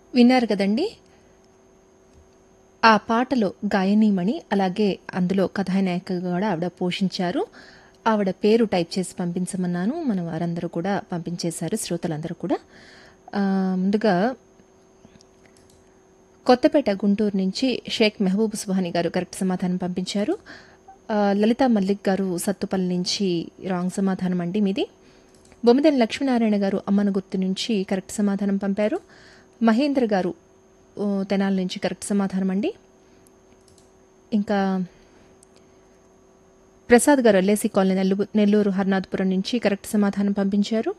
విన్నారు కదండి ఆ పాటలో గాయనీమణి అలాగే అందులో కథానాయికగా కూడా ఆవిడ పోషించారు ఆవిడ పేరు టైప్ చేసి పంపించమన్నాను మన వారందరూ కూడా పంపించేశారు శ్రోతలందరూ కూడా ఆ, ముందుగా కొత్తపేట గుంటూరు నుంచి షేక్ మెహబూబ్ సుహాని గారు కరెక్ట్ సమాధానం పంపించారు ఆ, లలిత మల్లిక్ గారు సత్తుపల్లి నుంచి రాంగ్ సమాధానం అండి మీది బొమ్మిదేని లక్ష్మీనారాయణ గారు అమ్మన గుర్తు నుంచి కరెక్ట్ సమాధానం పంపారు మహేంద్ర గారు ఓ, తెనాలి నుంచి కరెక్ట్ సమాధానం అండి ఇంకా ప్రసాద్ గారు ఎల్ఏసి కాలనీ నెల్లూరు నెల్లూరు హర్నాథపురం నుంచి కరెక్ట్ సమాధానం పంపించారు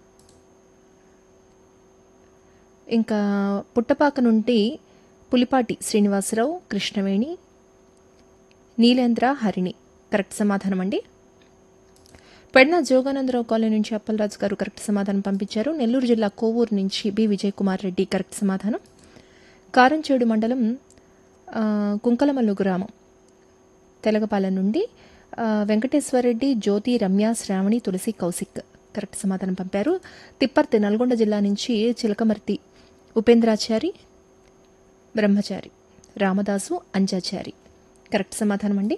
ఇంకా పుట్టపాక నుండి పులిపాటి శ్రీనివాసరావు కృష్ణవేణి నీలేంద్ర హరిణి కరెక్ట్ సమాధానం అండి పెడ్న జోగానందరావు కాలనీ నుంచి అప్పలరాజు గారు కరెక్ట్ సమాధానం పంపించారు నెల్లూరు జిల్లా కోవూరు నుంచి బి విజయ్ కుమార్ రెడ్డి కరెక్ట్ సమాధానం కారంచేడు మండలం ఆ, కుంకలమల్లు గ్రామం తెలగపాలెం నుండి ఆ, వెంకటేశ్వరరెడ్డి జ్యోతి రమ్య శ్రావణి తులసి కౌశిక్ కరెక్ట్ సమాధానం పంపారు తిప్పర్తి నల్గొండ జిల్లా నుంచి చిలకమర్తి ఉపేంద్రాచారి బ్రహ్మచారి రామదాసు అంజాచారి కరెక్ట్ సమాధానం అండి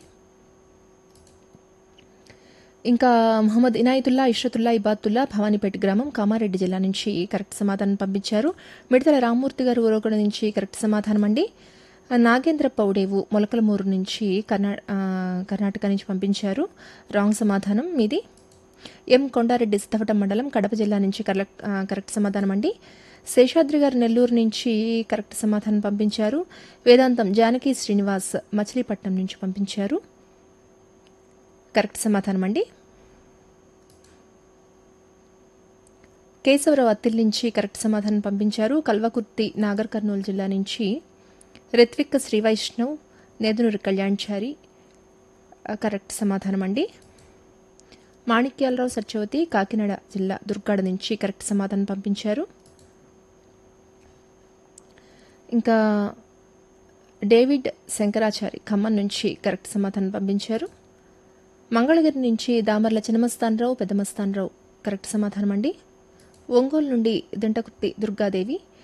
ఇంకా మహమ్మద్ ఇనాయతుల్లా ఇష్రతుల్లా ఇబాతుల్లా భవానీపేట గ్రామం కామారెడ్డి జిల్లా నుంచి కరెక్ట్ సమాధానం పంపించారు మిడతల రామ్మూర్తి గారు ఊరగొడ నుంచి కరెక్ట్ సమాధానం అండి నాగేంద్ర పౌడేవు మొలకలమూరు నుంచి కర్ణా ఆ, కర్ణాటక నుంచి పంపించారు రాంగ్ సమాధానం మీది ఎం కొండారెడ్డి సిద్ధవటం మండలం కడప జిల్లా నుంచి కరెక్ట్ ఆ, కరెక్ట్ సమాధానం అండి శేషాద్రి గారు నెల్లూరు నుంచి కరెక్ట్ సమాధానం పంపించారు వేదాంతం జానకి శ్రీనివాస్ మచిలీపట్నం నుంచి పంపించారు కరెక్ట్ సమాధానం అండి కేశవరావు అత్తిల్ నుంచి కరెక్ట్ సమాధానం పంపించారు కల్వకుర్తి నాగర్ కర్నూలు జిల్లా నుంచి రిత్విక్ శ్రీవైష్ణవ్ నేదునూరి కళ్యాణ్చారి ఆ, కరెక్ట్ సమాధానం అండి మాణిక్యాలరావు సత్యవతి కాకినాడ జిల్లా దుర్గాడ నుంచి కరెక్ట్ సమాధానం పంపించారు ఇంకా డేవిడ్ శంకరాచారి ఖమ్మం నుంచి కరెక్ట్ సమాధానం పంపించారు మంగళగిరి నుంచి దామర్ల చిన్నమస్తానరావు పెద్దమస్తానరావు కరెక్ట్ సమాధానం అండి ఒంగోలు నుండి దింటకుర్తి దుర్గాదేవి